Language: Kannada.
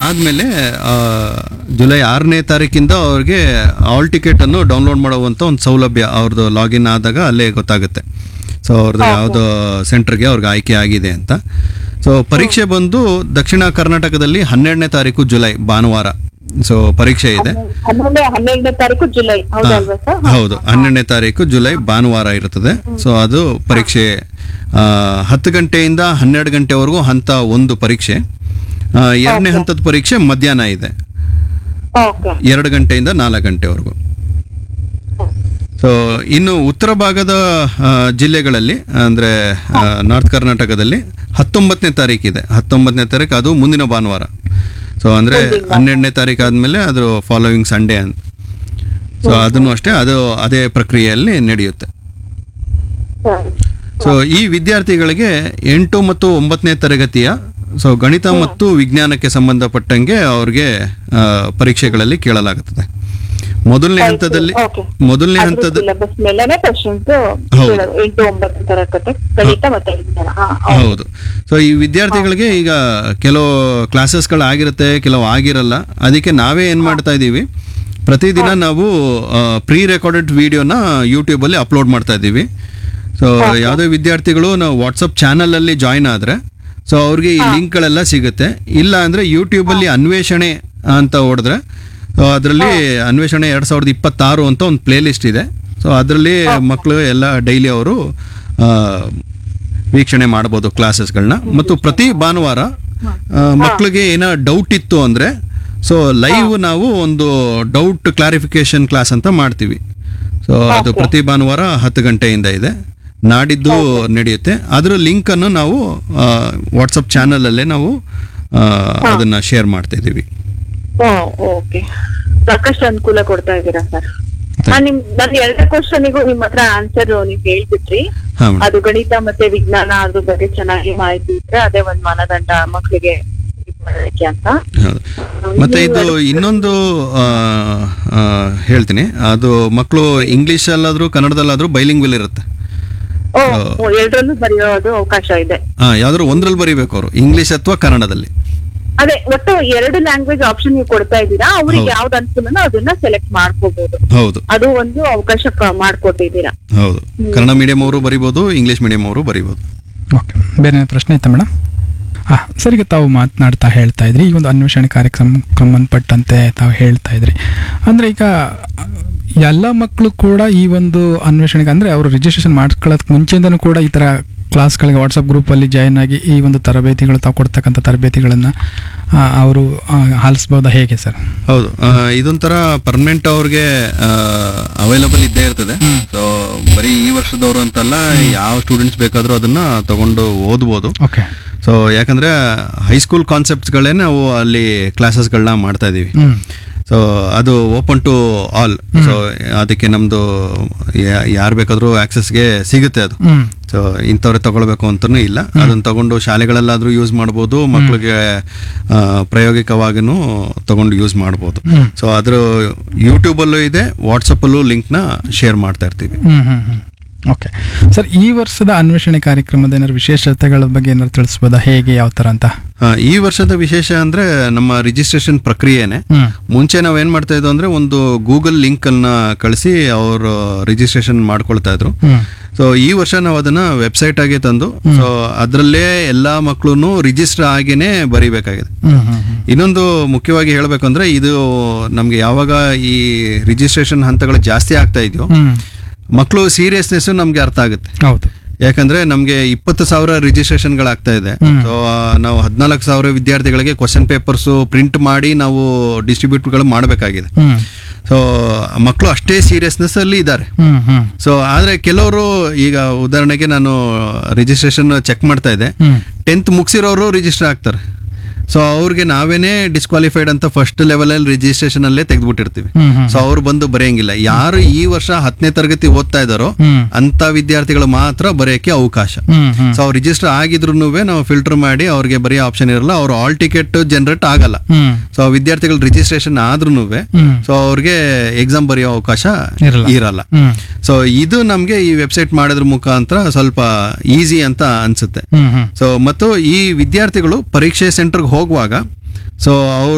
ಆದಮೇಲೆ ಜುಲೈ ಆರನೇ ತಾರೀಕಿಂದ ಅವ್ರಿಗೆ ಆಲ್ ಟಿಕೆಟನ್ನು ಡೌನ್ಲೋಡ್ ಮಾಡುವಂಥ ಒಂದು ಸೌಲಭ್ಯ ಅವ್ರದ್ದು ಲಾಗಿನ್ ಆದಾಗ ಅಲ್ಲೇ ಗೊತ್ತಾಗುತ್ತೆ ಸೊ ಅವ್ರದ್ದು ಯಾವುದೋ ಸೆಂಟರ್ಗೆ ಅವ್ರಿಗೆ ಆಯ್ಕೆ ಆಗಿದೆ ಅಂತ ಸೊ ಪರೀಕ್ಷೆ ಬಂದು ದಕ್ಷಿಣ ಕರ್ನಾಟಕದಲ್ಲಿ ಹನ್ನೆರಡನೇ ತಾರೀಕು ಜುಲೈ ಭಾನುವಾರ ಸೊ ಪರೀಕ್ಷೆ ಇದೆ ಹನ್ನೊಂದನೇ ಹನ್ನೆರಡನೇ ತಾರೀಕು ಜುಲೈ ಹೌದಲ್ವಾ ಸರ್ ಹೌದು ಹನ್ನೆರಡನೇ ತಾರೀಕು ಜುಲೈ ಭಾನುವಾರ ಇರ್ತದೆ ಸೊ ಅದು ಪರೀಕ್ಷೆ ಆ, ಹತ್ತು ಗಂಟೆಯಿಂದ ಹನ್ನೆರಡು ಗಂಟೆವರೆಗೂ ಹಂತ ಒಂದು ಪರೀಕ್ಷೆ ಆ, ಎರಡನೇ ಹಂತದ ಪರೀಕ್ಷೆ ಮಧ್ಯಾಹ್ನ ಇದೆ ಓಕೆ ಎರಡು ಗಂಟೆಯಿಂದ ನಾಲ್ಕು ಗಂಟೆವರೆಗೂ ಸೊ ಇನ್ನು ಉತ್ತರ ಭಾಗದ ಆ, ಜಿಲ್ಲೆಗಳಲ್ಲಿ ಅಂದರೆ ನಾರ್ತ್ ಕರ್ನಾಟಕದಲ್ಲಿ ಹತ್ತೊಂಬತ್ತನೇ ತಾರೀಕಿದೆ ಹತ್ತೊಂಬತ್ತನೇ ತಾರೀಕು ಅದು ಮುಂದಿನ ಭಾನುವಾರ ಸೊ ಅಂದರೆ ಹನ್ನೆರಡನೇ ತಾರೀಕು ಆದಮೇಲೆ ಅದು ಫಾಲೋವಿಂಗ್ ಸಂಡೇ ಅಂತ ಸೊ ಅದನ್ನು ಅಷ್ಟೇ ಅದು ಅದೇ ಪ್ರಕ್ರಿಯೆಯಲ್ಲಿ ನಡೆಯುತ್ತೆ ಸೊ ಈ ವಿದ್ಯಾರ್ಥಿಗಳಿಗೆ ಎಂಟು ಮತ್ತು ಒಂಬತ್ತನೇ ತರಗತಿಯ ಸೊ ಗಣಿತ ಮತ್ತು ವಿಜ್ಞಾನಕ್ಕೆ ಸಂಬಂಧಪಟ್ಟಂಗೆ ಅವ್ರಿಗೆ ಆ, ಪರೀಕ್ಷೆಗಳಲ್ಲಿ ಕೇಳಲಾಗುತ್ತದೆ ಮೊದಲನೇ ಹಂತದಲ್ಲಿ Okay. ಮೊದಲನೇ ಹಂತದ ಸಿಲೆಬಸ್ ಮೇಲೆನೆ ಕ್ವಶನ್ಸ್ ಹೌದು. ಎಂಟು ಒಂಬತ್ತು ತರಗತಿ ಗಣಿತ ಮತ್ತೆ ವಿಜ್ಞಾನ ಹಾ, ಹೌದು ಸೊ ಈ ವಿದ್ಯಾರ್ಥಿಗಳಿಗೆ ಈಗ ಕೆಲವು ಕ್ಲಾಸಸ್ಗಳು ಆಗಿರುತ್ತೆ ಕೆಲವು ಆಗಿರಲ್ಲ ಅದಕ್ಕೆ ನಾವೇ ಏನು ಮಾಡ್ತಾ ಇದ್ದೀವಿ ಪ್ರತಿದಿನ ನಾವು ಪ್ರೀ ರೆಕಾರ್ಡೆಡ್ ವಿಡಿಯೋನ ಯೂಟ್ಯೂಬಲ್ಲಿ ಅಪ್ಲೋಡ್ ಮಾಡ್ತಾ ಇದ್ದೀವಿ ಸೊ ಯಾವುದೇ ವಿದ್ಯಾರ್ಥಿಗಳು ನಾವು ವಾಟ್ಸಪ್ ಚಾನಲಲ್ಲಿ ಜಾಯಿನ್ ಆದರೆ ಸೊ ಅವ್ರಿಗೆ ಈ ಲಿಂಕ್ಗಳೆಲ್ಲ ಸಿಗುತ್ತೆ ಇಲ್ಲ ಅಂದರೆ ಯೂಟ್ಯೂಬಲ್ಲಿ ಅನ್ವೇಷಣೆ ಅಂತ ಹೊಡೆದ್ರೆ ಸೊ ಅದರಲ್ಲಿ ಅನ್ವೇಷಣೆ ಎರಡು ಸಾವಿರದ ಇಪ್ಪತ್ತಾರು ಅಂತ ಒಂದು ಪ್ಲೇ ಲಿಸ್ಟ್ ಇದೆ ಸೊ ಅದರಲ್ಲಿ ಮಕ್ಕಳು ಎಲ್ಲ ಡೈಲಿ ಅವರು ಆ, ವೀಕ್ಷಣೆ ಮಾಡ್ಬೋದು ಕ್ಲಾಸಸ್ಗಳನ್ನ ಮತ್ತು ಪ್ರತಿ ಭಾನುವಾರ ಆ, ಮಕ್ಕಳಿಗೆ ಏನೋ ಡೌಟ್ ಇತ್ತು ಅಂದರೆ ಸೊ ಲೈವ್ ನಾವು ಒಂದು ಡೌಟ್ ಕ್ಲಾರಿಫಿಕೇಶನ್ ಕ್ಲಾಸ್ ಅಂತ ಮಾಡ್ತೀವಿ ಸೊ ಅದು ಪ್ರತಿ ಭಾನುವಾರ ಹತ್ತು ಗಂಟೆಯಿಂದ ಇದೆ ನಾಡಿದ್ದು ನಡೆಯುತ್ತೆ ಅದರ ಲಿಂಕನ್ನು ನಾವು ವಾಟ್ಸಪ್ ಚಾನಲಲ್ಲೇ ನಾವು ಆ, ಅದನ್ನ ಶೇರ್ ಮಾಡ್ತಾ ಇದ್ದೀವಿ ಓಕೆ ಸಾಕಷ್ಟು ಅನುಕೂಲ ಕೊಡ್ತಾ ಇದ್ದೀರಾ ಸರ್ ನಾನ್ ನಿಮ್ ನನ್ನ ಎರಡನೇ ಕ್ವಶನಿಗೂ ನಿಮ್ ಹತ್ರ ಆನ್ಸರ್ ನೀವ್ ಹೇಳ್ಬಿಟ್ರಿ ಹಾಂ ಅದು ಗಣಿತ ಮತ್ತೆ ವಿಜ್ಞಾನ ಅದ್ರ ಬಗ್ಗೆ ಚೆನ್ನಾಗಿ ಮಾಹಿತಿ ಇದ್ರೆ ಅದೇ ಒಂದ್ ಮಾನದಂಡ ಮಕ್ಕಳಿಗೆ ಇದ್ ಮಾಡೋದಕ್ಕೆ ಅಂತ ಹೌದು ಮತ್ತೆ ಇದು ಇನ್ನೊಂದು ಆ, ಆ, ಹೇಳ್ತೀನಿ ಅದು ಮಕ್ಕಳು ಇಂಗ್ಲೀಷಲ್ಲಾದ್ರೂ ಕನ್ನಡದಲ್ಲಾದ್ರೂ ಬೈಲಿಂಗ್ವಿಲ್ ಇರುತ್ತೆ ಓ ಓ, ಎರಡರಲ್ಲೂ ಬರೆಯೋದು ಅವಕಾಶ ಇದೆ ಹಾ ಯಾವ್ದಾದ್ರು ಒಂದ್ರಲ್ಲಿ ಬರೀಬೇಕು ಅವರು ಇಂಗ್ಲಿಷ್ ಅಥವಾ ಕನ್ನಡದಲ್ಲಿ ಅದೇ ಒಟ್ಟು ಎರಡು ಲ್ಯಾಂಗ್ವೇಜ್ ಆಪ್ಷನ್ ನೀವು ಕೊಡ್ತಾ ಇದ್ದೀರಾ ಅವ್ರಿಗೆ ಹೌದು. ಯಾವ್ದು ಅನ್ಸುತ್ತೋ ಅದನ್ನ ಸೆಲೆಕ್ಟ್ ಮಾಡ್ಕೋಬಹುದು ಹೌದು ಅದು ಒಂದು ಅವಕಾಶ ಕ- ಮಾಡ್ಕೊಟ್ಟಿದ್ದೀರಾ ಹೌದು ಕನ್ನಡ ಮೀಡಿಯಂ ಅವರು ಬರಿಬೋದು ಇಂಗ್ಲಿಷ್ ಮೀಡಿಯಂ ಅವರು ಬರಿಬೋದು ಓಕೆ ಬೇರೆ ಏನಾದ್ರು ಪ್ರಶ್ನೆ ಇತ್ತಾ ಮೇಡಮ್ ಹಾಂ ಸರ್ ಈಗ ತಾವು ಮಾತನಾಡ್ತಾ ಹೇಳ್ತಾ ಇದ್ರಿ ಈ ಒಂದು ಅನ್ವೇಷಣೆ ಕಾರ್ಯಕ್ರಮ ಸಂಬಂಧಪಟ್ಟಂತೆ ತಾವು ಹೇಳ್ತಾ ಇದ್ರಿ ಅಂದರೆ ಈಗ ಎಲ್ಲ ಮಕ್ಕಳು ಕೂಡ ಈ ಒಂದು ಅನ್ವೇಷಣೆಗೆ ಅಂದರೆ ಅವರು ರಿಜಿಸ್ಟ್ರೇಷನ್ ಮಾಡ್ಕೊಳ್ಳೋದಕ್ಕೆ ಮುಂಚೆಯಿಂದನೂ ಕೂಡ ಈ ಥರ ಕ್ಲಾಸ್ಗಳಿಗೆ ವಾಟ್ಸಪ್ ಗ್ರೂಪಲ್ಲಿ ಜಾಯ್ನ್ ಆಗಿ ಈ ಒಂದು ತರಬೇತಿಗಳು ತಾವು ಕೊಡ್ತಕ್ಕಂಥ ತರಬೇತಿಗಳನ್ನು ಅವರು ಆಲಿಸ್ಬೋದಾ ಹೇಗೆ ಸರ್ ಹೌದು ಆ, ಇದೊಂಥರ ಪರ್ಮನೆಂಟ್ ಅವ್ರಿಗೆ ಅವೈಲಬಲ್ ಇದ್ದೇ ಇರ್ತದೆ ಸೊ ಬರೀ ಈ ವರ್ಷದವರು ಅಂತಲ್ಲ ಯಾವ ಸ್ಟೂಡೆಂಟ್ಸ್ ಬೇಕಾದ್ರೂ ಅದನ್ನ ತಗೊಂಡು ಓದ್ಬೋದು ಓಕೆ ಸೊ ಯಾಕಂದ್ರೆ ಹೈಸ್ಕೂಲ್ ಕಾನ್ಸೆಪ್ಟ್ಸ್ಗಳೇ ನಾವು ಅಲ್ಲಿ ಕ್ಲಾಸಸ್ಗಳನ್ನ ಮಾಡ್ತಾ ಇದೀವಿ ಹ್ಞೂ ಸೊ ಅದು ಓಪನ್ ಟು ಆಲ್ ಸೊ ಅದಕ್ಕೆ ನಮ್ದು ಯಾರು ಬೇಕಾದ್ರೂ ಆಕ್ಸೆಸ್ಗೆ ಸಿಗುತ್ತೆ ಅದು ಹ್ಞೂ ಸೊ ಇಂಥವ್ರೆ ತಗೊಳ್ಬೇಕು ಅಂತನೂ ಇಲ್ಲ ಅದನ್ನ ತಗೊಂಡು ಶಾಲೆಗಳಲ್ಲಾದ್ರೂ ಯೂಸ್ ಮಾಡ್ಬೋದು ಮಕ್ಕಳಿಗೆ ಪ್ರಾಯೋಗಿಕವಾಗಿನೂ ತಗೊಂಡು ಯೂಸ್ ಮಾಡ್ಬೋದು ಹ್ಮ್. ಸೊ ಅದ್ರ ಯೂಟ್ಯೂಬಲ್ಲೂ ಇದೆ ವಾಟ್ಸಪ್ಪಲ್ಲೂ ಲಿಂಕ್ನ ಶೇರ್ ಮಾಡ್ತಾ ಇರ್ತೀವಿ ಹ್ಮ್ ಹ್ಮ್ ಹ್ಮ್ ಓಕೆ ಸರ್ ಈ ವರ್ಷದ ಅನ್ವೇಷಣೆ ಕಾರ್ಯಕ್ರಮದ ಏನಾದ್ರು ವಿಶೇಷತೆಗಳ ಬಗ್ಗೆ ಏನಾದ್ರು ತಿಳಿಸ್ಬೋದಾ ಹೇಗೆ ಯಾವ ಥರ ಅಂತ ಆ, ಈ ವರ್ಷದ ವಿಶೇಷ ಅಂದ್ರೆ ನಮ್ಮ ರಿಜಿಸ್ಟ್ರೇಷನ್ ಪ್ರಕ್ರಿಯೆನೆ ಹ್ಮ್ ಮುಂಚೆ ನಾವ್ ಏನ್ ಮಾಡ್ತಾ ಇದ್ವು ಅಂದ್ರೆ ಒಂದು ಗೂಗಲ್ ಲಿಂಕ್ ಅನ್ನ ಕಳಿಸಿ ಅವರು ರಿಜಿಸ್ಟ್ರೇಷನ್ ಮಾಡ್ಕೊಳ್ತಾ ಇದ್ರು ಹ್ಮ್ ಸೊ ಈ ವರ್ಷ ನಾವು ಅದನ್ನ ವೆಬ್ಸೈಟ್ ಆಗಿ ತಂದು ಸೊ ಅದರಲ್ಲೇ ಎಲ್ಲಾ ಮಕ್ಕಳು ರಿಜಿಸ್ಟರ್ ಆಗೇನೆ ಬರಿಬೇಕಾಗಿದೆ ಹ್ಮ್ ಹ್ಮ್ ಹ್ಮ್ ಇನ್ನೊಂದು ಮುಖ್ಯವಾಗಿ ಹೇಳಬೇಕು ಅಂದ್ರೆ ಇದು ನಮ್ಗೆ ಯಾವಾಗ ಈ ರಿಜಿಸ್ಟ್ರೇಷನ್ ಹಂತಗಳು ಜಾಸ್ತಿ ಆಗ್ತಾ ಇದೆಯೋ ಹ್ಮ್ ಮಕ್ಕಳು ಸೀರಿಯಸ್ನೆಸ್ ನಮ್ಗೆ ಅರ್ಥ ಆಗುತ್ತೆ ಹೌದು ಯಾಕಂದ್ರೆ ನಮ್ಗೆ ಇಪ್ಪತ್ತು ಸಾವಿರ ರಿಜಿಸ್ಟ್ರೇಷನ್ಗಳಾಗ್ತಾ ಇದೆ ಹ್ಮ್. ಸೊ ನಾವು ಹದಿನಾಲ್ಕು ಸಾವಿರ ವಿದ್ಯಾರ್ಥಿಗಳಿಗೆ ಕ್ವಶನ್ ಪೇಪರ್ಸ್ ಪ್ರಿಂಟ್ ಮಾಡಿ ನಾವು ಡಿಸ್ಟ್ರಿಬ್ಯೂಟ್ಗಳು ಮಾಡಬೇಕಾಗಿದೆ ಹ್ಮ್ ಸೊ ಮಕ್ಕಳು ಅಷ್ಟೇ ಸೀರಿಯಸ್ನೆಸ್ ಅಲ್ಲಿ ಇದ್ದಾರೆ ಹ್ಮ್ ಹ್ಮ್ ಸೊ ಆದ್ರೆ ಕೆಲವರು ಈಗ ಉದಾಹರಣೆಗೆ ನಾನು ರಿಜಿಸ್ಟ್ರೇಷನ್ ಚೆಕ್ ಮಾಡ್ತಾ ಇದ್ದೆ ಹ್ಮ್ ಟೆಂತ್ ಮುಗಿಸಿರೋರು ರಿಜಿಸ್ಟರ್ ಆಗ್ತಾರೆ ಸೊ ಅವ್ರಿಗೆ ನಾವೇನೇ ಡಿಸ್ಕ್ವಾಲಿಫೈಡ್ ಅಂತ ಫಸ್ಟ್ ಲೆವೆಲ್ ಅಲ್ಲಿ ರಿಜಿಸ್ಟ್ರೇಷನ್ ಅಲ್ಲೇ ತೆಗೆದ್ಬಿಟ್ಟಿರ್ತೀವಿ ಹ್ಮ್ ಹ್ಮ್ ಸೊ ಅವ್ರು ಬಂದು ಬರೆಯಂಗಿಲ್ಲ ಯಾರು ಈ ವರ್ಷ ಹತ್ತನೇ ತರಗತಿ ಓದ್ತಾ ಇದ್ದಾರೋ ಹ್ಮ್ ಅಂತ ವಿದ್ಯಾರ್ಥಿಗಳು ಮಾತ್ರ ಬರೆಯಕ್ಕೆ ಅವಕಾಶ ಹ್ಮ್ ಹ್ಮ್ ಸೊ ಅವ್ರು ರಿಜಿಸ್ಟರ್ ಆಗಿದ್ರು ನಾವು ಫಿಲ್ಟರ್ ಮಾಡಿ ಅವ್ರಿಗೆ ಬರೆಯೋ ಆಪ್ಷನ್ ಇರಲ್ಲ ಅವ್ರು ಆಲ್ ಟಿಕೆಟ್ ಜನರೇಟ್ ಆಗಲ್ಲ ಹ್ಮ್ ಸೊ ವಿದ್ಯಾರ್ಥಿಗಳು ರಿಜಿಸ್ಟ್ರೇಷನ್ ಆದ್ರೂ ಹ್ಮ್ ಸೊ ಅವ್ರಿಗೆ ಎಕ್ಸಾಮ್ ಬರೆಯೋ ಅವಕಾಶ ಇರಲ್ಲ. ಇರಲ್ಲ ಹ್ಮ್ ಸೊ ಇದು ನಮಗೆ ಈ ವೆಬ್ಸೈಟ್ ಮಾಡೋದ್ರ ಮುಖಾಂತರ ಸ್ವಲ್ಪ ಈಸಿ ಅಂತ ಅನ್ಸುತ್ತೆ ಹ್ಮ್ ಹ್ಮ್ ಸೊ ಮತ್ತು ಈ ವಿದ್ಯಾರ್ಥಿಗಳು ಪರೀಕ್ಷೆ ಸೆಂಟರ್ಗೆ ಹೋಗುವಾಗ ಸೊ ಅವ್ರು